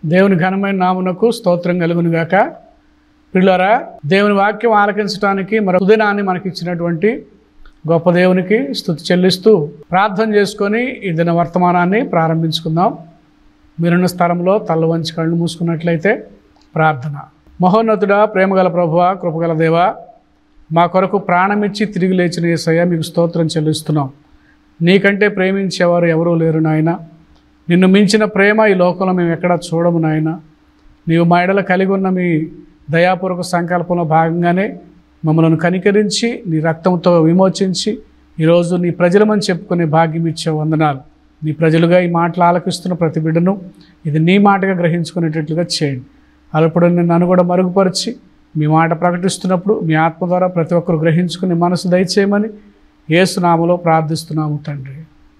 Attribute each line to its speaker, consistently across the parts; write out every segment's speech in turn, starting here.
Speaker 1: దేవుని ఘనమైన నామునకు స్తోత్రం కలుగును గాక పిల్లరా దేవుని వాక్యం ఆలకించడానికి మరి ఉదయాన్ని మనకి ఇచ్చినటువంటి గొప్ప దేవునికి స్థుతి చెల్లిస్తూ ప్రార్థన చేసుకొని ఈ దిన వర్తమానాన్ని ప్రారంభించుకుందాం మీరున్న స్థలంలో తల్ల వంచి కళ్ళు మూసుకున్నట్లయితే ప్రార్థన మహోన్నతుడా ప్రేమగల ప్రభువ కృపగల దేవా మా కొరకు ప్రాణమిచ్చి తిరిగి లేచిన ఏసయ్య మీకు స్తోత్రం చెల్లిస్తున్నాం నీకంటే ప్రేమించేవారు ఎవరూ లేరు నాయన నిన్ను మించిన ప్రేమ ఈ లోకంలో మేము ఎక్కడా చూడము నాయన నీవు మా ఎడల కలిగి ఉన్న మీ దయాపూర్వక సంకల్పంలో భాగంగానే మమ్మల్ని కనికరించి నీ రక్తంతో విమోచించి ఈరోజు నీ ప్రజలమని చెప్పుకునే భాగ్యం ఇచ్చే వందనాలు నీ ప్రజలుగా ఈ మాటలు ఆలకిస్తున్న ప్రతి బిడ్డను ఇది నీ మాటగా గ్రహించుకునేటట్లుగా చేయండి అప్పుడు నన్ను కూడా మరుగుపరిచి మీ మాట ప్రకటిస్తున్నప్పుడు మీ ఆత్మ ద్వారా ప్రతి ఒక్కరు గ్రహించుకుని మనసు దయచేయమని ఏసునామలో ప్రార్థిస్తున్నాము తండ్రి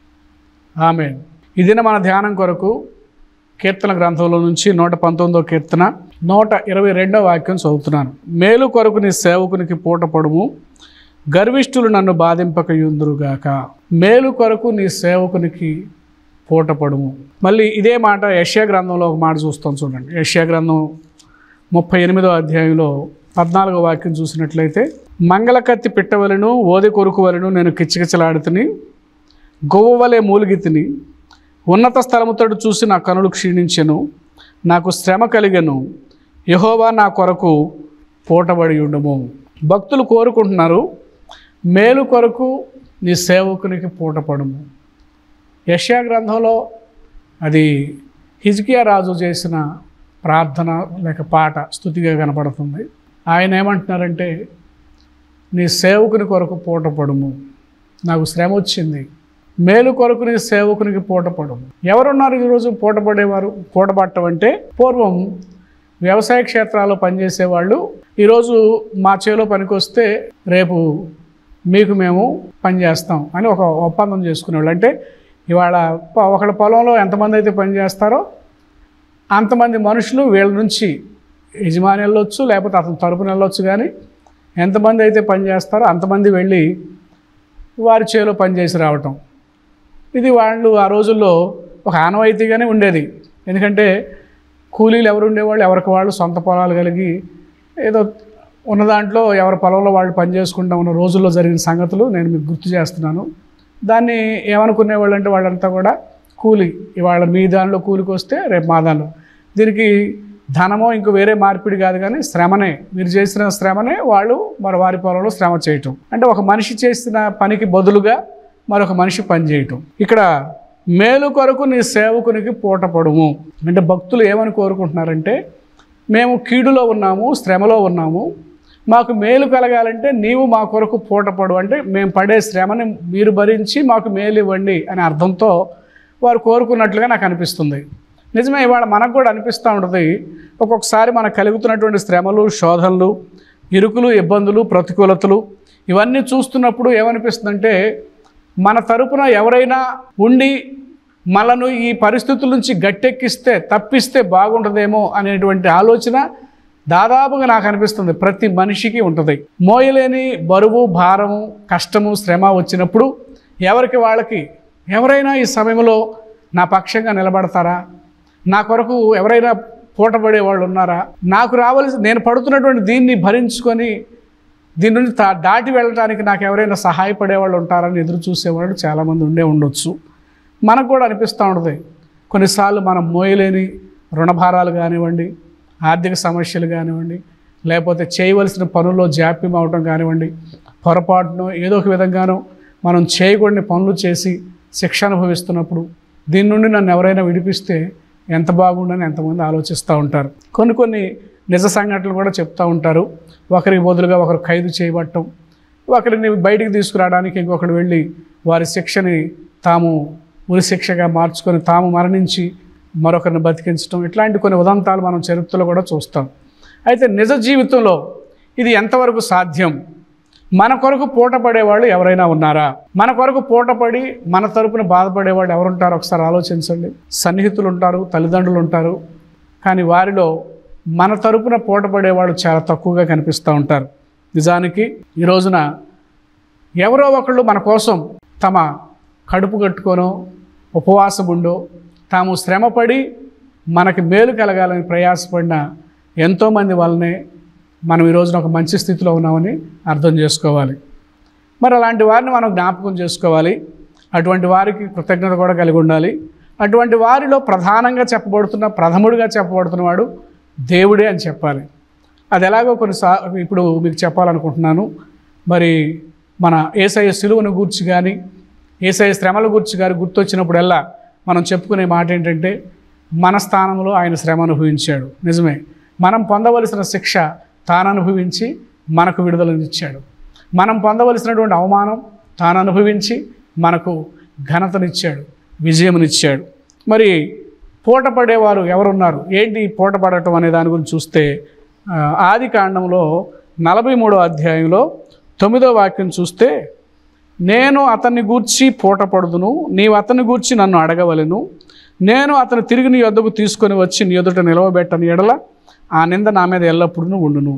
Speaker 1: ఆమె ఇదిన మన ధ్యానం కొరకు కీర్తన గ్రంథంలో నుంచి నూట పంతొమ్మిదో కీర్తన నూట ఇరవై రెండో వాక్యం చదువుతున్నాను మేలు కొరకు నీ సేవకునికి పూట పడుము గర్విష్ఠులు నన్ను బాధింపక యుందురుగాక మేలు కొరకు నీ సేవకునికి పూట పడుము మళ్ళీ ఇదే మాట యష్యా గ్రంథంలో ఒక మాట చూస్తాం చూడండి యష్యా గ్రంథం ముప్పై ఎనిమిదో అధ్యాయంలో పద్నాలుగో వాక్యం చూసినట్లయితే మంగళకత్తి పిట్టవలను ఓది కొరుకు వలను నేను కిచకిచలాడుతుని గొవ్వవలే మూలిగితిని ఉన్నత స్థలముతోడు చూసి నా కనులు క్షీణించెను నాకు శ్రమ కలిగెను యహోవా నా కొరకు పూటబడి ఉండము భక్తులు కోరుకుంటున్నారు మేలు కొరకు నీ సేవకునికి పూటపడుము యష్యా గ్రంథంలో అది హిజ్కియా రాజు చేసిన ప్రార్థన లేక పాట స్థుతిగా కనపడుతుంది ఆయన ఏమంటున్నారంటే నీ సేవకుని కొరకు పూటపడుము నాకు శ్రమ వచ్చింది మేలు కొరకు నీ సేవకునికి పూటపడుము ఎవరున్నారు ఈరోజు పూటపడేవారు పూటపడటం అంటే పూర్వం వ్యవసాయ క్షేత్రాల్లో పనిచేసేవాళ్ళు ఈరోజు మా చేలో పనికొస్తే రేపు మీకు మేము పని చేస్తాం అని ఒక ఒప్పందం చేసుకునేవాళ్ళు అంటే ఇవాళ ప- ఒకళ్ళ పొలంలో ఎంతమంది అయితే పని చేస్తారో అంతమంది మనుషులు వీళ్ళ నుంచి యజమాని వెళ్ళొచ్చు లేకపోతే అతను తరపున వెళ్ళొచ్చు కానీ ఎంతమంది అయితే పని చేస్తారో అంతమంది వెళ్ళి వారి చేలో పనిచేసి రావటం ఇది వాళ్ళు ఆ రోజుల్లో ఒక ఆనవాయితీగానే ఉండేది ఎందుకంటే కూలీలు ఎవరు ఉండేవాళ్ళు ఎవరికి వాళ్ళు సొంత పొలాలు కలిగి ఏదో ఉన్న దాంట్లో ఎవరి పొలంలో వాళ్ళు పని చేసుకుంటా ఉన్న రోజుల్లో జరిగిన సంగతులు నేను మీకు గుర్తు చేస్తున్నాను దాన్ని ఏమనుకునేవాళ్ళు అంటే వాళ్ళంతా కూడా కూలి ఇవాళ మీ దానిలో కూలికి వస్తే రేపు మా దానిలో దీనికి ధనమో ఇంకో వేరే మార్పిడి కాదు కానీ శ్రమనే మీరు చేసిన శ్రమనే వాళ్ళు మరి వారి పొలంలో శ్రమ చేయటం అంటే ఒక మనిషి చేసిన పనికి బదులుగా మరొక మనిషి పని చేయటం ఇక్కడ మేలు కొరకు నీ సేవకునికి పూటపడుము అంటే భక్తులు ఏమని కోరుకుంటున్నారంటే మేము కీడులో ఉన్నాము శ్రమలో ఉన్నాము మాకు మేలు కలగాలంటే నీవు మా కొరకు పూటపడు అంటే మేము పడే శ్రమని మీరు భరించి మాకు మేలు ఇవ్వండి అనే అర్థంతో వారు కోరుకున్నట్లుగా నాకు అనిపిస్తుంది నిజమే ఇవాళ మనకు కూడా అనిపిస్తూ ఉంటుంది ఒక్కొక్కసారి మనకు కలుగుతున్నటువంటి శ్రమలు శోధనలు ఇరుకులు ఇబ్బందులు ప్రతికూలతలు ఇవన్నీ చూస్తున్నప్పుడు ఏమనిపిస్తుందంటే మన తరపున ఎవరైనా ఉండి మనను ఈ పరిస్థితుల నుంచి గట్టెక్కిస్తే తప్పిస్తే బాగుంటుందేమో అనేటువంటి ఆలోచన దాదాపుగా నాకు అనిపిస్తుంది ప్రతి మనిషికి ఉంటుంది మోయలేని బరువు భారము కష్టము శ్రమ వచ్చినప్పుడు ఎవరికి వాళ్ళకి ఎవరైనా ఈ సమయంలో నా పక్షంగా నిలబడతారా నా కొరకు ఎవరైనా పూటపడే వాళ్ళు ఉన్నారా నాకు రావాల్సి నేను పడుతున్నటువంటి దీన్ని భరించుకొని దీని నుంచి తా- దాటి వెళ్ళడానికి నాకు ఎవరైనా సహాయపడే వాళ్ళు ఉంటారని ఎదురు చూసేవాళ్ళు చాలామంది ఉండే ఉండొచ్చు మనకు కూడా అనిపిస్తూ ఉంటుంది కొన్నిసార్లు మనం మోయలేని రుణభారాలు కానివ్వండి ఆర్థిక సమస్యలు కానివ్వండి లేకపోతే చేయవలసిన పనుల్లో జాప్యం అవడం కానివ్వండి పొరపాటును ఏదో ఒక విధంగానో మనం చేయకూడని పనులు చేసి శిక్ష అనుభవిస్తున్నప్పుడు దీని నుండి నన్ను ఎవరైనా విడిపిస్తే ఎంత బాగుండని ఎంతమంది ఆలోచిస్తూ ఉంటారు కొన్ని కొన్ని నిజ సంఘటనలు కూడా చెప్తూ ఉంటారు ఒకరికి బదులుగా ఒకరు ఖైదు చేయబట్టం ఒకరిని బయటికి తీసుకురావడానికి ఇంకొకరు వెళ్ళి వారి శిక్షని తాము ఉరి శిక్షగా మార్చుకొని తాము మరణించి మరొకరిని బతికించడం ఇట్లాంటి కొన్ని ఉదంతాలు మనం చరిత్రలో కూడా చూస్తాం అయితే నిజ జీవితంలో ఇది ఎంతవరకు సాధ్యం మన కొరకు పూటపడేవాళ్ళు ఎవరైనా ఉన్నారా మన కొరకు పూటపడి మన తరపున బాధపడేవాళ్ళు ఎవరుంటారో ఒకసారి ఆలోచించండి సన్నిహితులు ఉంటారు తల్లిదండ్రులు ఉంటారు కానీ వారిలో మన తరపున పూటపడేవాళ్ళు చాలా తక్కువగా కనిపిస్తూ ఉంటారు నిజానికి ఈ రోజున ఎవరో ఒకళ్ళు మన కోసం తమ కడుపు కట్టుకొనో ఉపవాసం ఉండో తాము శ్రమపడి మనకి మేలు కలగాలని ప్రయాసపడిన ఎంతోమంది వల్లనే మనం ఈ రోజున ఒక మంచి స్థితిలో ఉన్నామని అర్థం చేసుకోవాలి మరి అలాంటి వారిని మనం జ్ఞాపకం చేసుకోవాలి అటువంటి వారికి కృతజ్ఞత కూడా కలిగి ఉండాలి అటువంటి వారిలో ప్రధానంగా చెప్పబడుతున్న ప్రథముడిగా చెప్పబడుతున్నవాడు దేవుడే అని చెప్పాలి అది ఎలాగో కొన్నిసా ఇప్పుడు మీకు చెప్పాలనుకుంటున్నాను మరి మన ఏసఐ సిలువను గూర్చి కానీ ఏసఐ శ్రమల గూర్చి కానీ గుర్తొచ్చినప్పుడల్లా మనం చెప్పుకునే మాట ఏంటంటే మన స్థానంలో ఆయన శ్రమ అనుభవించాడు నిజమే మనం పొందవలసిన శిక్ష తాను అనుభవించి మనకు విడుదలనిచ్చాడు మనం పొందవలసినటువంటి అవమానం తాను అనుభవించి మనకు ఘనతనిచ్చాడు విజయమునిచ్చాడు మరి పూట పడేవారు ఎవరున్నారు ఏంటి ఈ పూట పడటం అనే దాని గురించి చూస్తే ఆ, ఆది కాండంలో నలభై మూడో అధ్యాయంలో తొమ్మిదో వాక్యం చూస్తే నేను అతన్ని గూర్చి పూట పడుదును నీవు అతన్ని గూర్చి నన్ను అడగవలెను నేను అతను తిరిగి నీ యొద్దకు తీసుకొని వచ్చి నీ ఎదుట నిలవబెట్టని ఎడల ఆ నింద నా మీద ఎల్లప్పుడూ ఉండును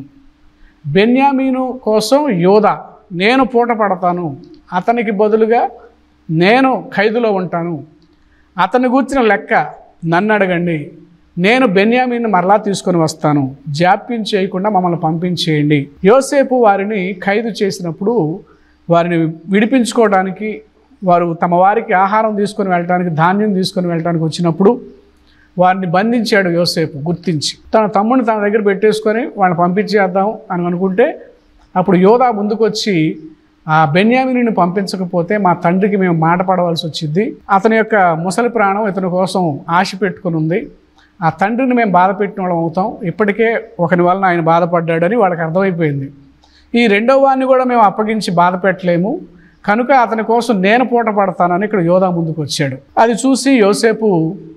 Speaker 1: బెన్యామీను కోసం యోధ నేను పూట పడతాను అతనికి బదులుగా నేను ఖైదులో ఉంటాను అతని గూర్చిన లెక్క నన్ను అడగండి నేను బెన్యామీని మరలా తీసుకొని వస్తాను జాప్యం చేయకుండా మమ్మల్ని పంపించేయండి యోసేపు వారిని ఖైదు చేసినప్పుడు వారిని విడిపించుకోవడానికి వారు తమ వారికి ఆహారం తీసుకొని వెళ్ళడానికి ధాన్యం తీసుకొని వెళ్ళడానికి వచ్చినప్పుడు వారిని బంధించాడు యోసేపు గుర్తించి తన తమ్ముడిని తన దగ్గర పెట్టేసుకొని వాళ్ళని పంపించేద్దాం అని అనుకుంటే అప్పుడు యోధా ముందుకొచ్చి ఆ బెన్యామిని పంపించకపోతే మా తండ్రికి మేము మాట పడవలసి వచ్చింది అతని యొక్క ముసలి ప్రాణం ఇతని కోసం ఆశ పెట్టుకుని ఉంది ఆ తండ్రిని మేము బాధ పెట్టిన వాళ్ళం అవుతాం ఇప్పటికే ఒకని వలన ఆయన బాధపడ్డాడని వాళ్ళకి అర్థమైపోయింది ఈ రెండవ వాడిని కూడా మేము అప్పగించి బాధ పెట్టలేము కనుక అతని కోసం నేను పూట పడతానని ఇక్కడ యోధా ముందుకు వచ్చాడు అది చూసి యోసేపు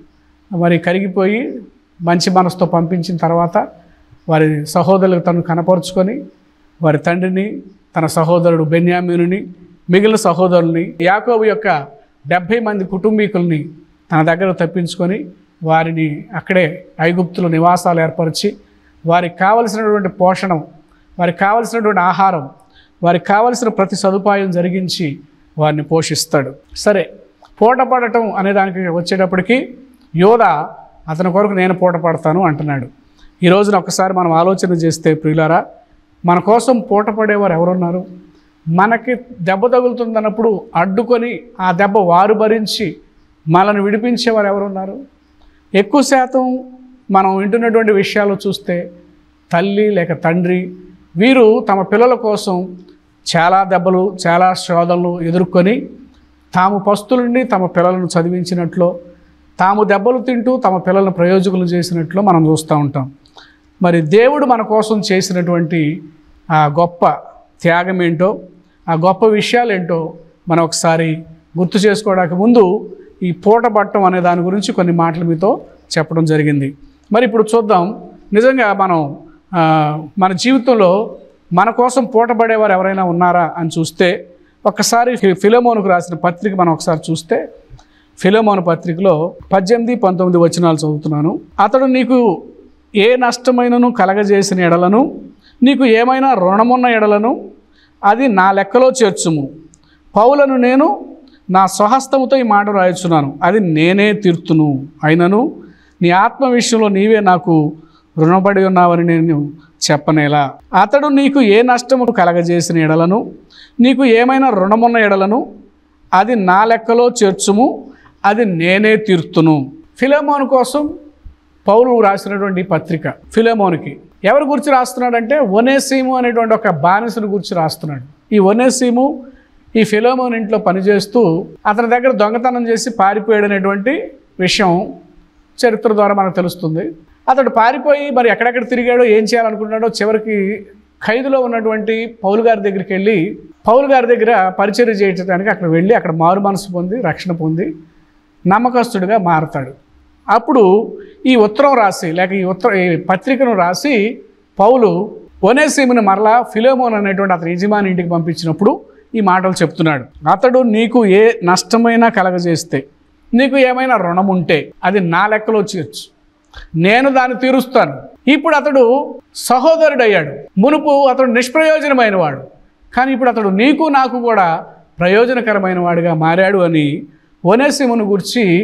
Speaker 1: మరి కరిగిపోయి మంచి మనసుతో పంపించిన తర్వాత వారి సహోదరులకు తను కనపరుచుకొని వారి తండ్రిని తన సహోదరుడు బెన్యామీనుని మిగిలిన సహోదరుల్ని యాకోబు యొక్క డెబ్భై మంది కుటుంబీకుల్ని తన దగ్గర తప్పించుకొని వారిని అక్కడే ఐగుప్తులు నివాసాలు ఏర్పరిచి వారికి కావలసినటువంటి పోషణం వారికి కావలసినటువంటి ఆహారం వారికి కావలసిన ప్రతి సదుపాయం జరిగించి వారిని పోషిస్తాడు సరే పూట పడటం అనే దానికి వచ్చేటప్పటికి యోధ అతని కొరకు నేను పూట పడతాను అంటున్నాడు ఈ రోజున ఒకసారి మనం ఆలోచన చేస్తే ప్రియులారా మన కోసం పూట పడేవారు ఎవరున్నారు మనకి దెబ్బ తగులుతుందన్నప్పుడు అడ్డుకొని ఆ దెబ్బ వారు భరించి మనల్ని విడిపించేవారు ఎవరున్నారు ఎక్కువ శాతం మనం వింటున్నటువంటి విషయాలు చూస్తే తల్లి లేక తండ్రి వీరు తమ పిల్లల కోసం చాలా దెబ్బలు చాలా శోధనలు ఎదుర్కొని తాము పస్తులుండి తమ పిల్లలను చదివించినట్లు తాము దెబ్బలు తింటూ తమ పిల్లలను ప్రయోజకులు చేసినట్లు మనం చూస్తూ ఉంటాం మరి దేవుడు మన కోసం చేసినటువంటి ఆ గొప్ప త్యాగం ఏంటో ఆ గొప్ప విషయాలు ఏంటో మనం ఒకసారి గుర్తు చేసుకోవడానికి ముందు ఈ పూట పట్టం అనే దాని గురించి కొన్ని మాటలు మీతో చెప్పడం జరిగింది మరి ఇప్పుడు చూద్దాం నిజంగా మనం ఆ, మన జీవితంలో మన కోసం పూట పడేవారు ఎవరైనా ఉన్నారా అని చూస్తే ఒక్కసారి ఫి- ఫిలోమోనుకు రాసిన పత్రిక మనం ఒకసారి చూస్తే ఫిలోమోను పత్రికలో పద్దెనిమిది పంతొమ్మిది వచనాలు చదువుతున్నాను అతడు నీకు ఏ నష్టమైనను కలగజేసిన ఎడలను నీకు ఏమైనా రుణమున్న ఎడలను అది నా లెక్కలో చేర్చుము పౌలను నేను నా స్వహస్తముతో ఈ మాట రాయొచ్చున్నాను అది నేనే తీర్తును అయినను నీ ఆత్మ విషయంలో నీవే నాకు రుణపడి ఉన్నావని నేను చెప్పనేలా అతడు నీకు ఏ నష్టము కలగజేసిన ఎడలను నీకు ఏమైనా రుణమున్న ఎడలను అది నా లెక్కలో చేర్చుము అది నేనే తీర్తును ఫిలోమోను కోసం పౌలు రాసినటువంటి పత్రిక ఫిలోమోనికి ఎవరి గురించి రాస్తున్నాడంటే ఒనేసీము అనేటువంటి ఒక బానిసను గురించి రాస్తున్నాడు ఈ ఒనేసీము ఈ ఫిలోమోన్ ఇంట్లో పనిచేస్తూ అతని దగ్గర దొంగతనం చేసి పారిపోయాడు అనేటువంటి విషయం చరిత్ర ద్వారా మనకు తెలుస్తుంది అతడు పారిపోయి మరి ఎక్కడెక్కడ తిరిగాడో ఏం చేయాలనుకున్నాడో చివరికి ఖైదులో ఉన్నటువంటి పౌలు గారి దగ్గరికి వెళ్ళి పౌలు గారి దగ్గర పరిచర్య చేయడానికి అక్కడ వెళ్ళి అక్కడ మారు మనసు పొంది రక్షణ పొంది నమ్మకస్తుడిగా మారతాడు అప్పుడు ఈ ఉత్తరం రాసి లేక ఈ ఉత్తర ఈ పత్రికను రాసి పౌలు ఒనేసీముని మరలా ఫిలోమోన్ అనేటువంటి అతని యజమాని ఇంటికి పంపించినప్పుడు ఈ మాటలు చెప్తున్నాడు అతడు నీకు ఏ నష్టమైనా కలగజేస్తే నీకు ఏమైనా రుణం ఉంటే అది నా లెక్కలో చేర్చు నేను దాన్ని తీరుస్తాను ఇప్పుడు అతడు సహోదరుడయ్యాడు మునుపు అతడు నిష్ప్రయోజనమైన వాడు కానీ ఇప్పుడు అతడు నీకు నాకు కూడా ప్రయోజనకరమైన వాడిగా మారాడు అని ఒనేసిమును గురించి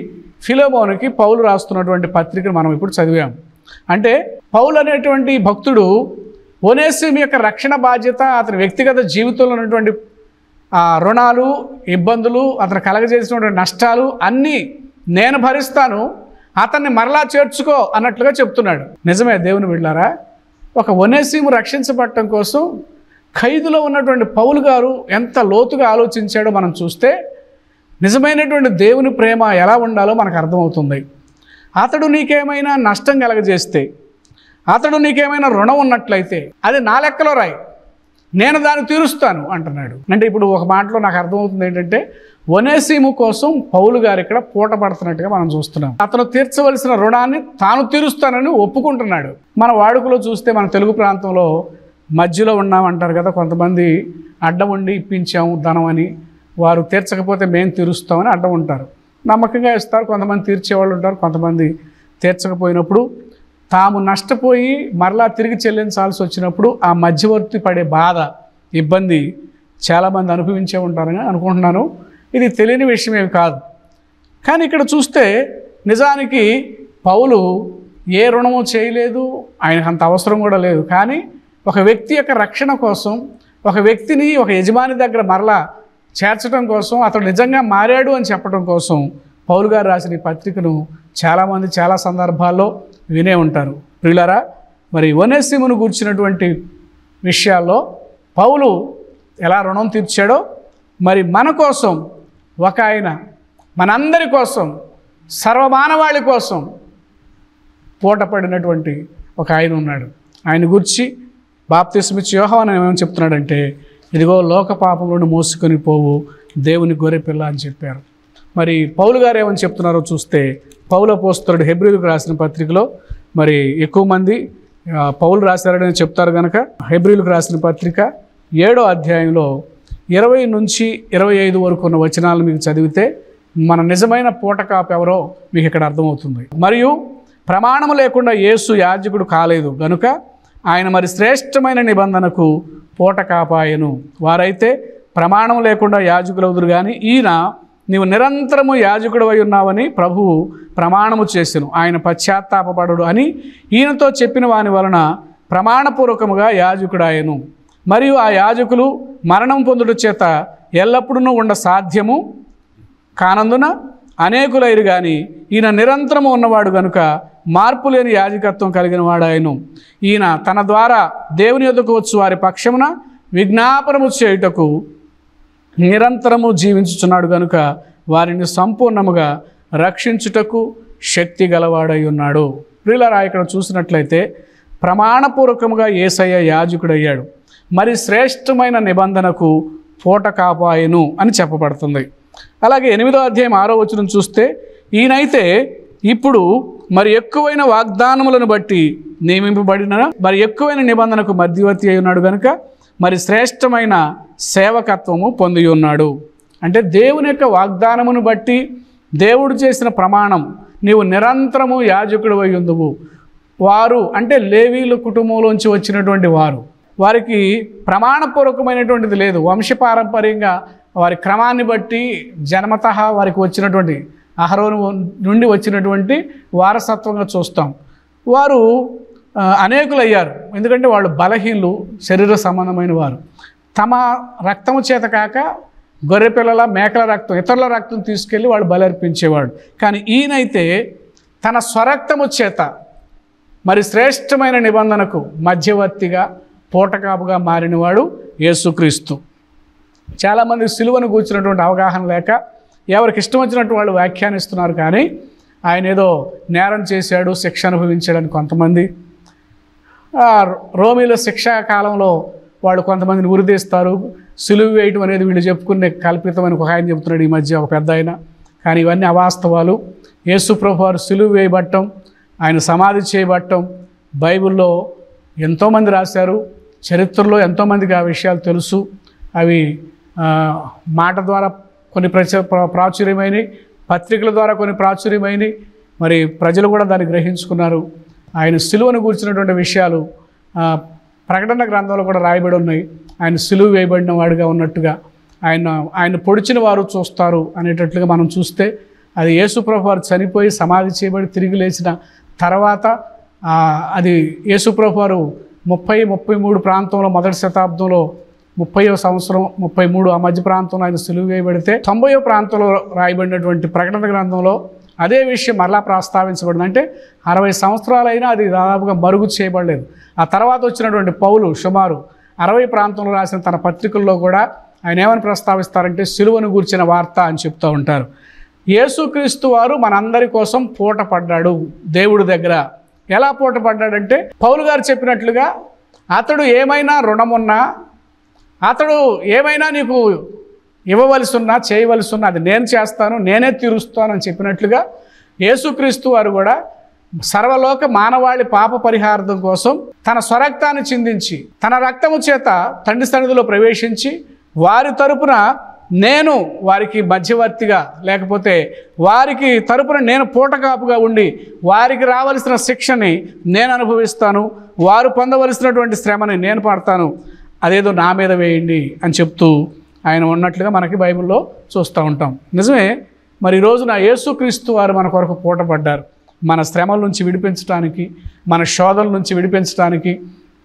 Speaker 1: ఫిలోమోనికి పౌలు రాస్తున్నటువంటి పత్రికను మనం ఇప్పుడు చదివాం అంటే పౌలు అనేటువంటి భక్తుడు ఒనేసిం యొక్క రక్షణ బాధ్యత అతని వ్యక్తిగత జీవితంలో ఉన్నటువంటి ఆ రుణాలు ఇబ్బందులు అతను కలగజేసినటువంటి నష్టాలు అన్నీ నేను భరిస్తాను అతన్ని మరలా చేర్చుకో అన్నట్లుగా చెప్తున్నాడు నిజమే దేవుని వెళ్ళారా ఒక ఒనేసీము రక్షించబడటం కోసం ఖైదులో ఉన్నటువంటి పౌలు గారు ఎంత లోతుగా ఆలోచించాడో మనం చూస్తే నిజమైనటువంటి దేవుని ప్రేమ ఎలా ఉండాలో మనకు అర్థమవుతుంది అతడు నీకేమైనా నష్టం కలగజేస్తే అతడు నీకేమైనా రుణం ఉన్నట్లయితే అది నా లెక్కలో రాయి నేను దాన్ని తీరుస్తాను అంటున్నాడు అంటే ఇప్పుడు ఒక మాటలో నాకు అర్థమవుతుంది ఏంటంటే వనేసీము కోసం పౌలు గారు ఇక్కడ పూట పడుతున్నట్టుగా మనం చూస్తున్నాం అతను తీర్చవలసిన రుణాన్ని తాను తీరుస్తానని ఒప్పుకుంటున్నాడు మన వాడుకలో చూస్తే మన తెలుగు ప్రాంతంలో మధ్యలో ఉన్నామంటారు కదా కొంతమంది అడ్డం ఉండి ఇప్పించాము ధనం అని వారు తీర్చకపోతే మేము తీరుస్తామని అడ్డం ఉంటారు నమ్మకంగా ఇస్తారు కొంతమంది తీర్చేవాళ్ళు ఉంటారు కొంతమంది తీర్చకపోయినప్పుడు తాము నష్టపోయి మరలా తిరిగి చెల్లించాల్సి వచ్చినప్పుడు ఆ మధ్యవర్తి పడే బాధ ఇబ్బంది చాలామంది అనుభవించే ఉంటారని అనుకుంటున్నాను ఇది తెలియని విషయం ఏమి కాదు కానీ ఇక్కడ చూస్తే నిజానికి పౌలు ఏ రుణము చేయలేదు ఆయనకు అంత అవసరం కూడా లేదు కానీ ఒక వ్యక్తి యొక్క రక్షణ కోసం ఒక వ్యక్తిని ఒక యజమాని దగ్గర మరలా చేర్చడం కోసం అతడు నిజంగా మారాడు అని చెప్పడం కోసం పౌలు గారు రాసిన ఈ పత్రికను చాలామంది చాలా సందర్భాల్లో వినే ఉంటారు ప్రియులారా మరి వనేసిమును కూర్చున్నటువంటి విషయాల్లో పౌలు ఎలా రుణం తీర్చాడో మరి మన కోసం ఒక ఆయన మనందరి కోసం సర్వమానవాళి కోసం పూటపడినటువంటి ఒక ఆయన ఉన్నాడు ఆయన గురించి బాప్తిస్మిచ్చి యోహన్ ఏమని చెప్తున్నాడంటే ఇదిగో లోక పాపం నుండి మోసుకొని పోవు దేవుని గొర్రె పిల్ల అని చెప్పారు మరి పౌలు గారు ఏమని చెప్తున్నారో చూస్తే పౌల పోస్తుడు హెబ్రిలకు రాసిన పత్రికలో మరి ఎక్కువ మంది ఆ, పౌలు రాశారని చెప్తారు కనుక హెబ్రిలకు రాసిన పత్రిక ఏడో అధ్యాయంలో ఇరవై నుంచి ఇరవై ఐదు వరకు ఉన్న వచనాలు మీకు చదివితే మన నిజమైన పూటకాపు ఎవరో మీకు ఇక్కడ అర్థమవుతుంది మరియు ప్రమాణము లేకుండా యేసు యాజకుడు కాలేదు గనుక ఆయన మరి శ్రేష్టమైన నిబంధనకు పూట కాపాయను వారైతే ప్రమాణం లేకుండా యాజకులవుదురు కానీ ఈయన నీవు నిరంతరము యాజకుడు అయి ఉన్నావని ప్రభువు ప్రమాణము చేసెను ఆయన పశ్చాత్తాపపడు అని ఈయనతో చెప్పిన వాని వలన ప్రమాణపూర్వకముగా యాజకుడాయను మరియు ఆ యాజకులు మరణం పొందుట చేత ఎల్లప్పుడూ ఉండ సాధ్యము కానందున అనేకులైరు గాని ఈయన నిరంతరము ఉన్నవాడు గనుక మార్పు లేని యాజకత్వం కలిగిన వాడాయను ఈయన తన ద్వారా దేవుని యొద్దకు వచ్చు వారి పక్షమున విజ్ఞాపనము చేయుటకు నిరంతరము జీవించుచున్నాడు గనుక వారిని సంపూర్ణముగా రక్షించుటకు శక్తి గలవాడై ఉన్నాడు ప్రియులరా ఇక్కడ చూసినట్లయితే ప్రమాణపూర్వకముగా ఏసయ్య యాజకుడయ్యాడు మరి శ్రేష్టమైన నిబంధనకు పూట కాపాయను అని చెప్పబడుతుంది అలాగే ఎనిమిదో అధ్యాయం ఆరో వచనం చూస్తే ఈయనైతే ఇప్పుడు మరి ఎక్కువైన వాగ్దానములను బట్టి నియమింపబడిన మరి ఎక్కువైన నిబంధనకు మధ్యవర్తి అయి ఉన్నాడు కనుక మరి శ్రేష్టమైన సేవకత్వము పొంది ఉన్నాడు అంటే దేవుని యొక్క వాగ్దానమును బట్టి దేవుడు చేసిన ప్రమాణం నీవు నిరంతరము యాజకుడు అయి ఉందువు వారు అంటే లేవీలు కుటుంబంలోంచి వచ్చినటువంటి వారు వారికి ప్రమాణపూర్వకమైనటువంటిది లేదు వంశపారంపర్యంగా వారి క్రమాన్ని బట్టి జన్మత వారికి వచ్చినటువంటి అహరోను నుండి వచ్చినటువంటి వారసత్వంగా చూస్తాం వారు ఆ, అనేకులయ్యారు ఎందుకంటే వాళ్ళు బలహీనులు శరీర సంబంధమైన వారు తమ రక్తము చేత కాక గొర్రె పిల్లల మేకల రక్తం ఇతరుల రక్తం తీసుకెళ్ళి వాళ్ళు బలర్పించేవాడు కానీ ఈయనైతే తన స్వరక్తము చేత మరి శ్రేష్టమైన నిబంధనకు మధ్యవర్తిగా పూటకాపుగా మారినవాడు యేసుక్రీస్తు చాలామంది సిలువను కూర్చున్నటువంటి అవగాహన లేక ఎవరికి ఇష్టం వచ్చినట్టు వాళ్ళు వ్యాఖ్యానిస్తున్నారు కానీ ఆయన ఏదో నేరం చేశాడు శిక్ష అనుభవించాడని కొంతమంది ఆ, రోమిల శిక్షా కాలంలో వాళ్ళు కొంతమందిని ఉరిదీస్తారు సులువు వేయటం అనేది వీళ్ళు చెప్పుకునే కల్పితమని ఒక ఆయన చెప్తున్నాడు ఈ మధ్య ఒక పెద్ద ఆయన కానీ ఇవన్నీ అవాస్తవాలు యేసు ప్రభు వారు సులువు వేయబట్టం ఆయన సమాధి చేయబట్టం బైబిల్లో ఎంతోమంది రాశారు చరిత్రలో ఎంతోమందికి ఆ విషయాలు తెలుసు అవి ఆ, మాట ద్వారా కొన్ని ప్రచ ప్రా- ప్రాచుర్యమైనవి పత్రికల ద్వారా కొన్ని ప్రాచుర్యమైనవి మరి ప్రజలు కూడా దాన్ని గ్రహించుకున్నారు ఆయన సిలువను కూర్చున్నటువంటి విషయాలు ఆ, ప్రకటన గ్రంథంలో కూడా రాయబడి ఉన్నాయి ఆయన సిలువ వేయబడిన వాడిగా ఉన్నట్టుగా ఆయన ఆయన పొడిచిన వారు చూస్తారు అనేటట్లుగా మనం చూస్తే అది యేసుప్రభు వారు చనిపోయి సమాధి చేయబడి తిరిగి లేచిన తర్వాత ఆ, అది యేసుప్రభు వారు ముప్పై ముప్పై మూడు ప్రాంతంలో మొదటి శతాబ్దంలో ముప్పయో సంవత్సరం ముప్పై మూడు ఆ మధ్య ప్రాంతంలో ఆయన సులువు వేయబడితే తొంభయో ప్రాంతంలో రాయబడినటువంటి ప్రకటన గ్రంథంలో అదే విషయం మరలా ప్రస్తావించబడింది అంటే అరవై సంవత్సరాలైనా అది దాదాపుగా మరుగు చేయబడలేదు ఆ తర్వాత వచ్చినటువంటి పౌలు సుమారు అరవై ప్రాంతంలో రాసిన తన పత్రికల్లో కూడా ఆయన ఏమని ప్రస్తావిస్తారంటే సిలువను గూర్చిన వార్త అని చెప్తూ ఉంటారు యేసుక్రీస్తు వారు మనందరి కోసం పూట పడ్డాడు దేవుడి దగ్గర ఎలా పూట పడ్డాడంటే పౌలు గారు చెప్పినట్లుగా అతడు ఏమైనా రుణమున్నా అతడు ఏమైనా నీకు ఇవ్వవలసి ఉన్నా చేయవలసి ఉన్నా అది నేను చేస్తాను నేనే తీరుస్తాను అని చెప్పినట్లుగా యేసుక్రీస్తు వారు కూడా సర్వలోక మానవాళి పాప పరిహార్థం కోసం తన స్వరక్తాన్ని చిందించి తన రక్తము చేత తండ్రి సన్నిధిలో ప్రవేశించి వారి తరపున నేను వారికి మధ్యవర్తిగా లేకపోతే వారికి తరపున నేను పూటకాపుగా ఉండి వారికి రావలసిన శిక్షని నేను అనుభవిస్తాను వారు పొందవలసినటువంటి శ్రమని నేను పడతాను అదేదో నా మీద వేయండి అని చెప్తూ ఆయన ఉన్నట్లుగా మనకి బైబిల్లో చూస్తూ ఉంటాం నిజమే మరి ఈ రోజున యేసుక్రీస్తు వారు మన కొరకు పూటపడ్డారు మన శ్రమల నుంచి విడిపించడానికి మన శోధల నుంచి విడిపించడానికి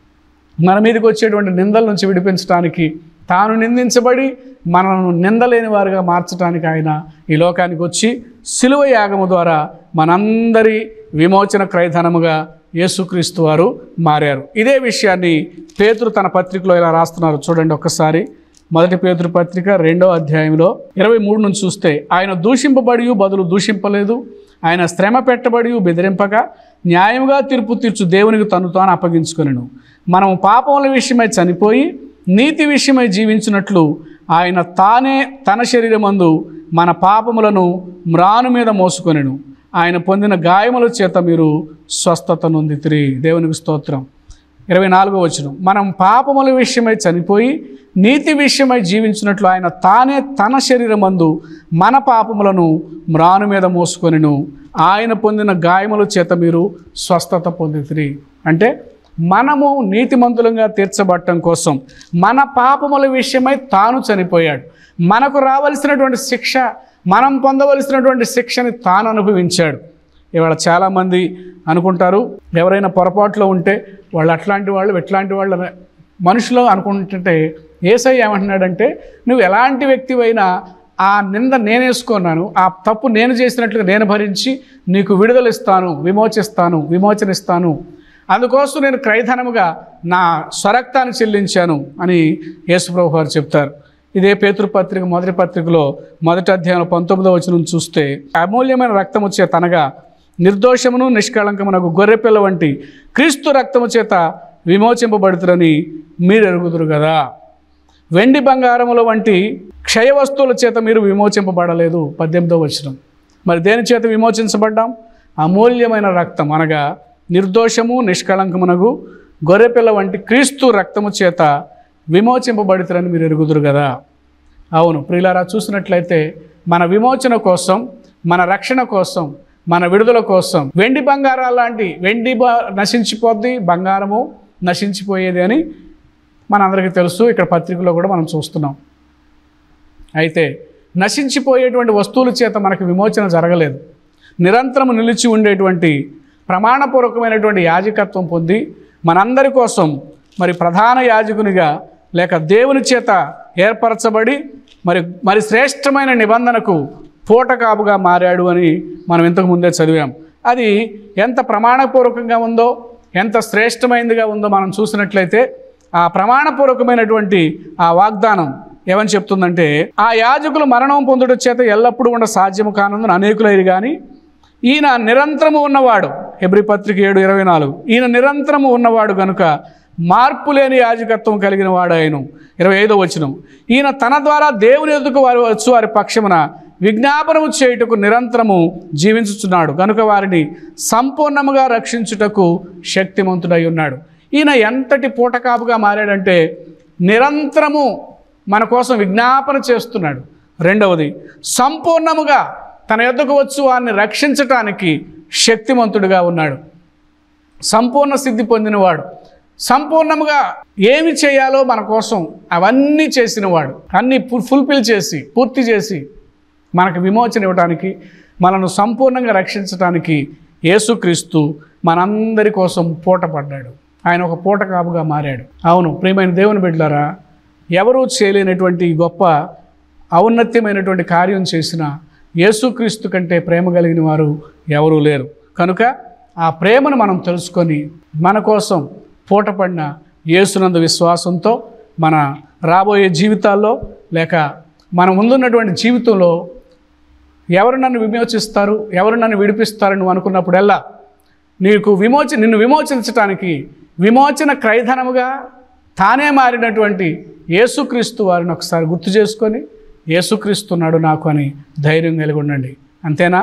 Speaker 1: మన మీదకి వచ్చేటువంటి నిందల నుంచి విడిపించడానికి తాను నిందించబడి మనను నిందలేని వారుగా మార్చడానికి ఆయన ఈ లోకానికి వచ్చి శిలువ యాగము ద్వారా మనందరి విమోచన క్రయధనముగా యేసుక్రీస్తు వారు మారారు ఇదే విషయాన్ని పేతురు తన పత్రికలో ఇలా రాస్తున్నారు చూడండి ఒక్కసారి మొదటి పేతురు పత్రిక రెండో అధ్యాయంలో ఇరవై మూడు నుంచి చూస్తే ఆయన దూషింపబడి బదులు దూషింపలేదు ఆయన శ్రమ పెట్టబడి బెదిరింపక న్యాయముగా తీర్పు తీర్చు దేవునికి తను తాను అప్పగించుకొనెను మనం పాపముల విషయమై చనిపోయి నీతి విషయమై జీవించినట్లు ఆయన తానే తన శరీరమందు మన పాపములను మ్రాను మీద మోసుకొనెను ఆయన పొందిన గాయముల చేత మీరు స్వస్థత నొందితిరి దేవునికి స్తోత్రం ఇరవై నాలుగో వచనం మనం పాపముల విషయమై చనిపోయి నీతి విషయమై జీవించినట్లు ఆయన తానే తన శరీరమందు మన పాపములను మ్రాను మీద మోసుకొనిను ఆయన పొందిన గాయముల చేత మీరు స్వస్థత పొందితిరి అంటే మనము నీతిమంతులంగా తీర్చబడటం కోసం మన పాపముల విషయమై తాను చనిపోయాడు మనకు రావలసినటువంటి శిక్ష మనం పొందవలసినటువంటి శిక్షని తాను అనుభవించాడు ఇవాళ చాలామంది అనుకుంటారు ఎవరైనా పొరపాట్లో ఉంటే వాళ్ళు అట్లాంటి వాళ్ళు ఎట్లాంటి వాళ్ళు అని మనుషులు అనుకుంటుంటే ఏసై ఏమంటున్నాడంటే నువ్వు ఎలాంటి వ్యక్తివైనా ఆ నింద నేనేసుకున్నాను ఆ తప్పు నేను చేసినట్లుగా నేను భరించి నీకు విడుదల ఇస్తాను విమోచిస్తాను విమోచనిస్తాను అందుకోసం నేను క్రైధనముగా నా స్వరక్తాన్ని చెల్లించాను అని యేసుప్రభు వారు చెప్తారు ఇదే పేతృపత్రిక మొదటి పత్రికలో మొదటి అధ్యాయంలో పంతొమ్మిదో వచనం చూస్తే అమూల్యమైన రక్తము చేత అనగా నిర్దోషమును నిష్కళంకమునకు గొర్రెపిల్ల వంటి క్రీస్తు రక్తము చేత విమోచింపబడుతురని మీరు ఎరుగుదురు కదా వెండి బంగారముల వంటి క్షయ వస్తువుల చేత మీరు విమోచింపబడలేదు పద్దెనిమిదో వచనం మరి దేని చేత విమోచించబడ్డాం అమూల్యమైన రక్తం అనగా నిర్దోషము నిష్కళంకమునకు గొర్రెపిల్ల వంటి క్రీస్తు రక్తము చేత విమోచింపబడుతురని మీరు ఎరుగుదురు కదా అవును ప్రియులారా చూసినట్లయితే మన విమోచన కోసం మన రక్షణ కోసం మన విడుదల కోసం వెండి బంగారాలు లాంటి వెండి బ నశించిపోద్ది బంగారము నశించిపోయేది అని మనందరికీ తెలుసు ఇక్కడ పత్రికలో కూడా మనం చూస్తున్నాం అయితే నశించిపోయేటువంటి వస్తువుల చేత మనకు విమోచన జరగలేదు నిరంతరం నిలిచి ఉండేటువంటి ప్రమాణపూర్వకమైనటువంటి యాజకత్వం పొంది మనందరి కోసం మరి ప్రధాన యాజకునిగా లేక దేవుని చేత ఏర్పరచబడి మరి మరి శ్రేష్టమైన నిబంధనకు పూటకాపుగా మారాడు అని మనం ఇంతకు ముందే చదివాం అది ఎంత ప్రమాణపూర్వకంగా ఉందో ఎంత శ్రేష్టమైనదిగా ఉందో మనం చూసినట్లయితే ఆ ప్రమాణపూర్వకమైనటువంటి ఆ వాగ్దానం ఏమని చెప్తుందంటే ఆ యాజకులు మరణం పొందుట చేత ఎల్లప్పుడూ ఉండ సాధ్యము కానందున అనేకులైరు కానీ ఈయన నిరంతరము ఉన్నవాడు హెబ్రి పత్రిక ఏడు ఇరవై నాలుగు ఈయన నిరంతరము ఉన్నవాడు కనుక మార్పు లేని యాజకత్వం కలిగిన వాడు ఆయన ఇరవై ఐదో వచనం ఈయన తన ద్వారా దేవుని ఎదుకు వారి వచ్చు వారి పక్షమున విజ్ఞాపనము చేయుటకు నిరంతరము జీవించుచున్నాడు కనుక వారిని సంపూర్ణముగా రక్షించుటకు శక్తిమంతుడై ఉన్నాడు ఈయన ఎంతటి పూటకాపుగా మారాడంటే నిరంతరము మన కోసం విజ్ఞాపన చేస్తున్నాడు రెండవది సంపూర్ణముగా తన యొద్దకు వచ్చు వారిని రక్షించటానికి శక్తిమంతుడిగా ఉన్నాడు సంపూర్ణ సిద్ధి పొందినవాడు సంపూర్ణముగా ఏమి చేయాలో మన కోసం అవన్నీ చేసినవాడు అన్నీ ఫుల్ఫిల్ చేసి పూర్తి చేసి మనకు విమోచన ఇవ్వడానికి మనను సంపూర్ణంగా రక్షించడానికి యేసుక్రీస్తు మనందరి కోసం పూట పడ్డాడు ఆయన ఒక పూట కాపుగా మారాడు అవును ప్రియమైన దేవుని బిడ్డలారా ఎవరూ చేయలేనటువంటి ఈ గొప్ప ఔన్నత్యమైనటువంటి కార్యం చేసిన యేసుక్రీస్తు కంటే ప్రేమ కలిగిన వారు ఎవరూ లేరు కనుక ఆ ప్రేమను మనం తెలుసుకొని మన కోసం పూటపడిన యేసునందు విశ్వాసంతో మన రాబోయే జీవితాల్లో లేక మన ముందున్నటువంటి జీవితంలో ఎవరు నన్ను విమోచిస్తారు ఎవరు నన్ను విడిపిస్తారు నువ్వు అనుకున్నప్పుడల్లా నీకు విమోచ నిన్ను విమోచించటానికి విమోచన క్రైధనముగా తానే మారినటువంటి యేసుక్రీస్తు వారిని ఒకసారి గుర్తు చేసుకొని యేసుక్రీస్తున్నాడు నాకు అని ధైర్యం కలిగి ఉండండి అంతేనా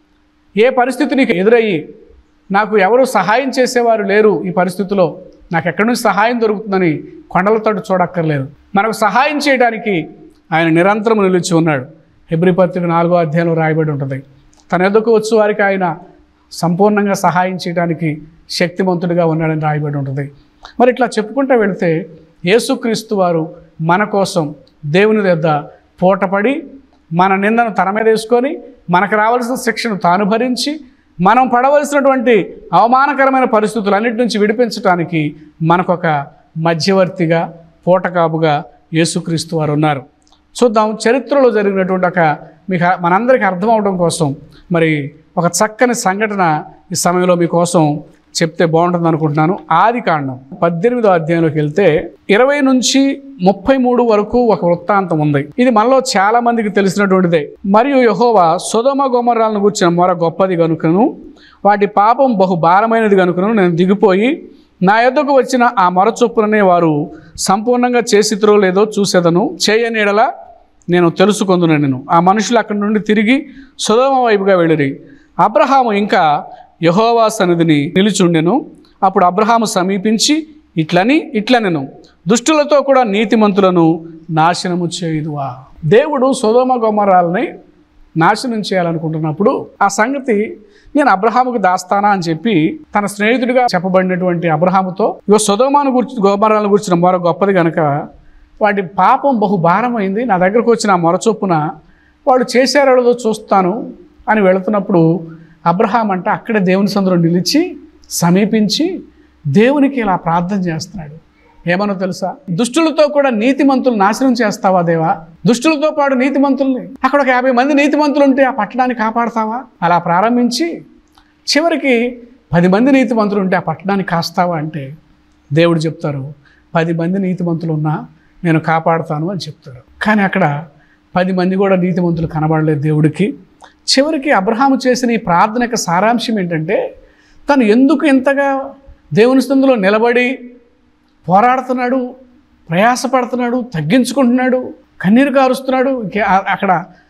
Speaker 1: ఏ పరిస్థితి నీకు ఎదురయ్యి నాకు ఎవరు సహాయం చేసేవారు లేరు ఈ పరిస్థితిలో నాకు ఎక్కడి నుంచి సహాయం దొరుకుతుందని కొండలతో చూడక్కర్లేదు మనకు సహాయం చేయడానికి ఆయన నిరంతరం నిలిచి ఉన్నాడు హెబ్రి పత్రిక నాలుగో అధ్యాయంలో రాయబడి ఉంటుంది తన ఎదుకు వచ్చు వారికి ఆయన సంపూర్ణంగా సహాయం చేయడానికి శక్తిమంతుడిగా ఉన్నాడని రాయబడి ఉంటుంది మరి ఇట్లా చెప్పుకుంటూ వెళితే యేసుక్రీస్తు వారు మన కోసం దేవుని వద్ద పూటపడి మన నిందను తన మీద వేసుకొని మనకు రావాల్సిన శిక్షను తాను భరించి మనం పడవలసినటువంటి అవమానకరమైన పరిస్థితులు అన్నిటి నుంచి విడిపించడానికి మనకొక మధ్యవర్తిగా పూటకాపుగా యేసుక్రీస్తు వారు ఉన్నారు చూద్దాం చరిత్రలో జరిగినటువంటి ఒక మీకు మనందరికీ అర్థం అవడం కోసం మరి ఒక చక్కని సంఘటన ఈ సమయంలో మీకోసం చెప్తే బాగుంటుంది అనుకుంటున్నాను ఆది కాండం పద్దెనిమిదో అధ్యాయంలోకి వెళ్తే ఇరవై నుంచి ముప్పై మూడు వరకు ఒక వృత్తాంతం ఉంది ఇది మనలో చాలా మందికి తెలిసినటువంటిదే మరియు యహోవా సుధమ గోమరాలను కూర్చిన మొర గొప్పది కనుకను వాటి పాపం బహు భారమైనది కనుకను నేను దిగిపోయి నా యొద్దకు వచ్చిన ఆ మొర చొప్పుననే వారు సంపూర్ణంగా చేసితురో లేదో చూసేదను చేయనీడల నేను తెలుసుకొందును నేను ఆ మనుషులు అక్కడి నుండి తిరిగి సుధమ వైపుగా వెళ్ళిరి అబ్రహాము ఇంకా యహోవా సన్నిధిని నిలిచుండెను అప్పుడు అబ్రహాము సమీపించి ఇట్లని ఇట్లనెను దుష్టులతో కూడా నీతిమంతులను నాశనము చేయుదువా దేవుడు సుధమ గొమరాలని నాశనం చేయాలనుకుంటున్నప్పుడు ఆ సంగతి నేను అబ్రహాముకు దాస్తానా అని చెప్పి తన స్నేహితుడిగా చెప్పబడినటువంటి అబ్రహాముతో ఇగో సుధమాను గురించి గోమరాలను గురించిన మొర గొప్పది కనుక వాటి పాపం బహు భారమైంది నా దగ్గరకు వచ్చిన ఆ మొర చొప్పున వాళ్ళు చేశారో లేదో చూస్తాను అని వెళుతున్నప్పుడు అబ్రహాం అంటే అక్కడే దేవుని సందులో నిలిచి సమీపించి దేవునికి ఇలా ప్రార్థన చేస్తున్నాడు ఏమనో తెలుసా దుష్టులతో కూడా నీతిమంతులు నాశనం చేస్తావా దేవా దుష్టులతో పాటు నీతిమంతుల్ని అక్కడ ఒక యాభై మంది నీతిమంతులు ఉంటే ఆ పట్టణాన్ని కాపాడతావా అలా ప్రారంభించి చివరికి పది మంది నీతిమంతులు ఉంటే ఆ పట్టణాన్ని కాస్తావా అంటే దేవుడు చెప్తారు పది మంది నీతిమంతులు ఉన్నా నేను కాపాడుతాను అని చెప్తారు కానీ అక్కడ పది మంది కూడా నీతిమంతులు కనబడలేదు దేవుడికి చివరికి అబ్రహాము చేసిన ఈ ప్రార్థన యొక్క సారాంశం ఏంటంటే తను ఎందుకు ఇంతగా దేవుని స్థందులో నిలబడి పోరాడుతున్నాడు ప్రయాసపడుతున్నాడు తగ్గించుకుంటున్నాడు కన్నీరు కారుస్తున్నాడు ఇంకే ఆ- అక్కడ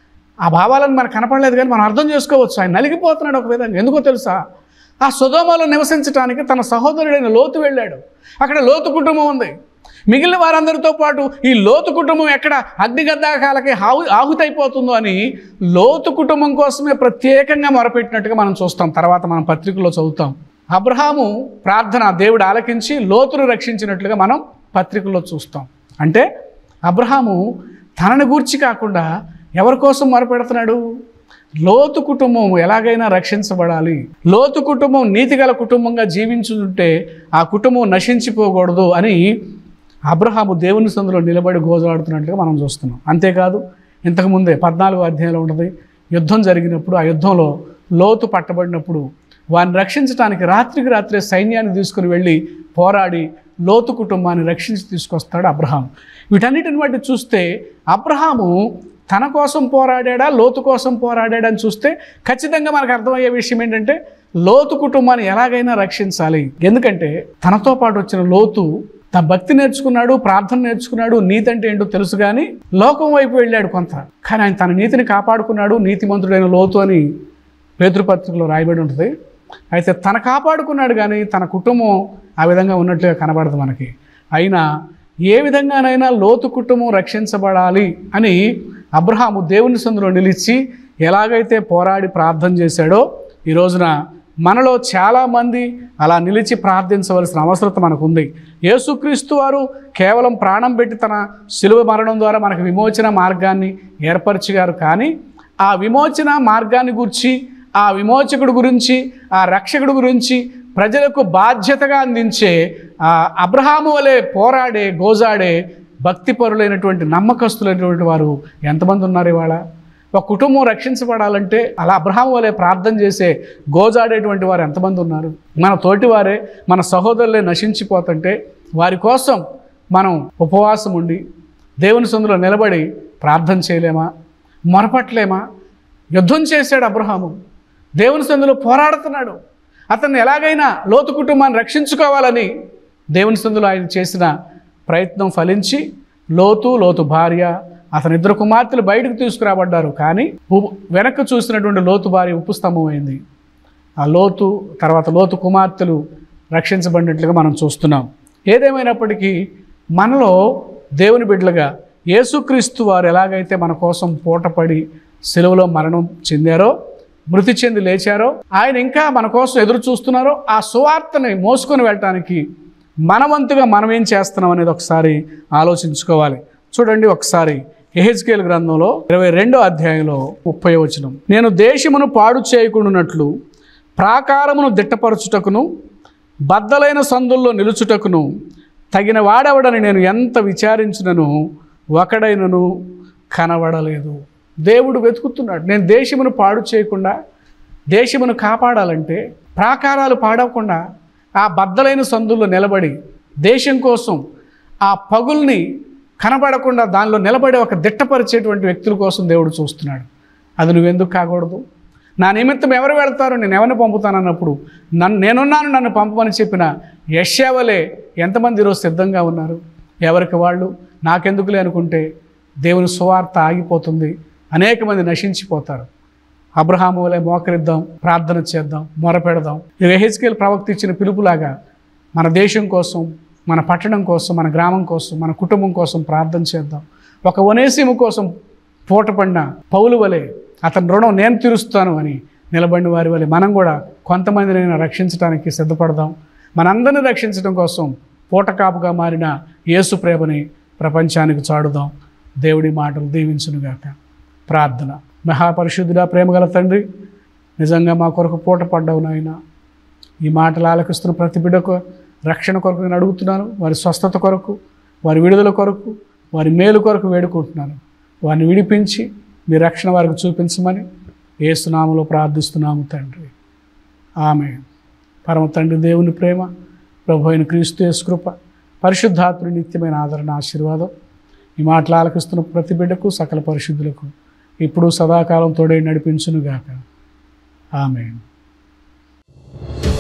Speaker 1: ఆ భావాలను మనకు కనపడలేదు కానీ మనం అర్థం చేసుకోవచ్చు ఆయన నలిగిపోతున్నాడు ఒక విధంగా ఎందుకో తెలుసా ఆ సుధోమలో నివసించడానికి తన సహోదరుడైన లోతు వెళ్ళాడు అక్కడ లోతు కుటుంబం ఉంది మిగిలిన వారందరితో పాటు ఈ లోతు కుటుంబం ఎక్కడ అగ్నిగద్దాకాలకి ఆహు ఆహుతైపోతుందో అని లోతు కుటుంబం కోసమే ప్రత్యేకంగా మొరపెట్టినట్టుగా మనం చూస్తాం తర్వాత మనం పత్రికలో చదువుతాం అబ్రహాము ప్రార్థన దేవుడు ఆలకించి లోతును రక్షించినట్లుగా మనం పత్రికల్లో చూస్తాం అంటే అబ్రహాము తనని గూర్చి కాకుండా ఎవరి కోసం మొరపెడుతున్నాడు లోతు కుటుంబం ఎలాగైనా రక్షించబడాలి లోతు కుటుంబం నీతిగల కుటుంబంగా జీవించుంటే ఆ కుటుంబం నశించిపోకూడదు అని అబ్రహాము దేవుని సందులో నిలబడి గోజాడుతున్నట్లుగా మనం చూస్తున్నాం అంతేకాదు ఇంతకుముందే పద్నాలుగో అధ్యాయంలో ఉంటుంది యుద్ధం జరిగినప్పుడు ఆ యుద్ధంలో లోతు పట్టబడినప్పుడు వారిని రక్షించడానికి రాత్రికి రాత్రే సైన్యాన్ని తీసుకుని వెళ్ళి పోరాడి లోతు కుటుంబాన్ని రక్షించి తీసుకొస్తాడు అబ్రహాం వీటన్నిటిని బట్టి చూస్తే అబ్రహాము తన కోసం పోరాడా లోతు కోసం పోరాడాడు అని చూస్తే ఖచ్చితంగా మనకు అర్థమయ్యే విషయం ఏంటంటే లోతు కుటుంబాన్ని ఎలాగైనా రక్షించాలి ఎందుకంటే తనతో పాటు వచ్చిన లోతు తన భక్తి నేర్చుకున్నాడు ప్రార్థన నేర్చుకున్నాడు నీతి అంటే ఏంటో తెలుసు కానీ లోకం వైపు వెళ్ళాడు కొంత కానీ ఆయన తన నీతిని కాపాడుకున్నాడు నీతిమంతుడైన లోతు అని పేతృపత్రికలో రాయబడి ఉంటుంది అయితే తన కాపాడుకున్నాడు కానీ తన కుటుంబం ఆ విధంగా ఉన్నట్లుగా కనబడదు మనకి అయినా ఏ విధంగానైనా లోతు కుటుంబం రక్షించబడాలి అని అబ్రహాము దేవుని సందులో నిలిచి ఎలాగైతే పోరాడి ప్రార్థన చేశాడో ఈ రోజున మనలో చాలామంది అలా నిలిచి ప్రార్థించవలసిన అవసరత మనకు ఉంది యేసుక్రీస్తు వారు కేవలం ప్రాణం పెట్టి తన శిలువ మరణం ద్వారా మనకు విమోచన మార్గాన్ని ఏర్పరిచారు కానీ ఆ విమోచన మార్గాన్ని గురించి ఆ విమోచకుడు గురించి ఆ రక్షకుడు గురించి ప్రజలకు బాధ్యతగా అందించే ఆ అబ్రహాము వలె పోరాడే గోజాడే భక్తిపరులైనటువంటి నమ్మకస్తులైనటువంటి వారు ఎంతమంది ఉన్నారు ఇవాళ ఒక కుటుంబం రక్షించబడాలంటే అలా అబ్రహాం వలె ప్రార్థన చేసే గోజాడేటువంటి వారు ఎంతమంది ఉన్నారు మన తోటివారే మన సహోదరులే నశించిపోతుంటే వారి కోసం మనం ఉపవాసం ఉండి దేవుని సందులో నిలబడి ప్రార్థన చేయలేమా మొరపట్లేమా యుద్ధం చేశాడు అబ్రహాము దేవుని సందులో పోరాడుతున్నాడు అతన్ని ఎలాగైనా లోతు కుటుంబాన్ని రక్షించుకోవాలని దేవుని సందులో ఆయన చేసిన ప్రయత్నం ఫలించి లోతు లోతు భార్య అతని ఇద్దరు కుమార్తెలు బయటకు తీసుకురాబడ్డారు కానీ ఉ- వెనక్కి చూసినటువంటి లోతు భార్య ఉప్పు స్తంభం అయింది ఆ లోతు తర్వాత లోతు కుమార్తెలు రక్షించబడినట్లుగా మనం చూస్తున్నాం ఏదేమైనప్పటికీ మనలో దేవుని బిడ్డలుగా యేసుక్రీస్తు వారు ఎలాగైతే మన కోసం పూటపడి సెలవులో మరణం చెందారో మృతి చెంది లేచారో ఆయన ఇంకా మన కోసం ఎదురు చూస్తున్నారో ఆ సువార్తని మోసుకొని వెళ్ళటానికి మనవంతుగా మనం ఏం చేస్తున్నాం అనేది ఒకసారి ఆలోచించుకోవాలి చూడండి ఒకసారి ఎహెచ్కేల్ గ్రంథంలో ఇరవై రెండో అధ్యాయంలో ముప్పై వచనం నేను దేశమును పాడు చేయకుండానట్లు ప్రాకారమును దిట్టపరచుటకును బద్దలైన సందుల్లో నిలుచుటకును తగిన వాడెవడని నేను ఎంత విచారించినను ఒకడైనను కనబడలేదు దేవుడు వెతుకుతున్నాడు నేను దేశమును పాడు చేయకుండా దేశమును కాపాడాలంటే ప్రాకారాలు పాడవకుండా ఆ బద్దలైన సందుల్లో నిలబడి దేశం కోసం ఆ పగుల్ని కనబడకుండా దానిలో నిలబడే ఒక దిట్టపరిచేటువంటి వ్యక్తుల కోసం దేవుడు చూస్తున్నాడు అది నువ్వెందుకు కాకూడదు నా నిమిత్తం ఎవరు వెళ్తారు నేను ఎవరిని పంపుతానన్నప్పుడు నన్ను నేనున్నాను నన్ను పంపమని చెప్పిన యశ్యావలే ఎంతమంది ఈరోజు సిద్ధంగా ఉన్నారు ఎవరికి వాళ్ళు నాకెందుకులే అనుకుంటే దేవుని సువార్త ఆగిపోతుంది అనేక మంది నశించిపోతారు అబ్రహాము వలె మోకరిద్దాం ప్రార్థన చేద్దాం మొరపెడదాం ఇది ఎహెచ్కేల్ ప్రవక్త ఇచ్చిన పిలుపులాగా మన దేశం కోసం మన పట్టణం కోసం మన గ్రామం కోసం మన కుటుంబం కోసం ప్రార్థన చేద్దాం ఒక వనేసిము కోసం పూటపడిన పౌలు వలె అతని రుణం నేను తీరుస్తాను అని నిలబడిన వారి వలె మనం కూడా కొంతమందినైనా రక్షించడానికి సిద్ధపడదాం మనందరిని రక్షించడం కోసం పూటకాపుగా మారిన యేసు ప్రేమని ప్రపంచానికి చాడుదాం దేవుడి మాటలు దీవించునుగాక ప్రార్థన మహాపరిశుద్ధుడా ప్రేమగల తండ్రి నిజంగా మా కొరకు పూట పడ్డావు నాయన ఈ మాటలు ఆలకిస్తున్న ప్రతి బిడ్డకు రక్షణ కొరకు నేను అడుగుతున్నాను వారి స్వస్థత కొరకు వారి విడుదల కొరకు వారి మేలు కొరకు వేడుకుంటున్నాను వారిని విడిపించి మీ రక్షణ వారికి చూపించమని ఏసునామలో ప్రార్థిస్తున్నాము తండ్రి ఆమె పరమ తండ్రి దేవుని ప్రేమ ప్రభు అయిన క్రీస్తు యేసు కృప పరిశుద్ధాత్ముడి నిత్యమైన ఆదరణ ఆశీర్వాదం ఈ మాటలు ఆలకిస్తున్న ప్రతి బిడ్డకు సకల పరిశుద్ధులకు ఇప్పుడు సదాకాలం తోడే నడిపించునుగాక ఆమె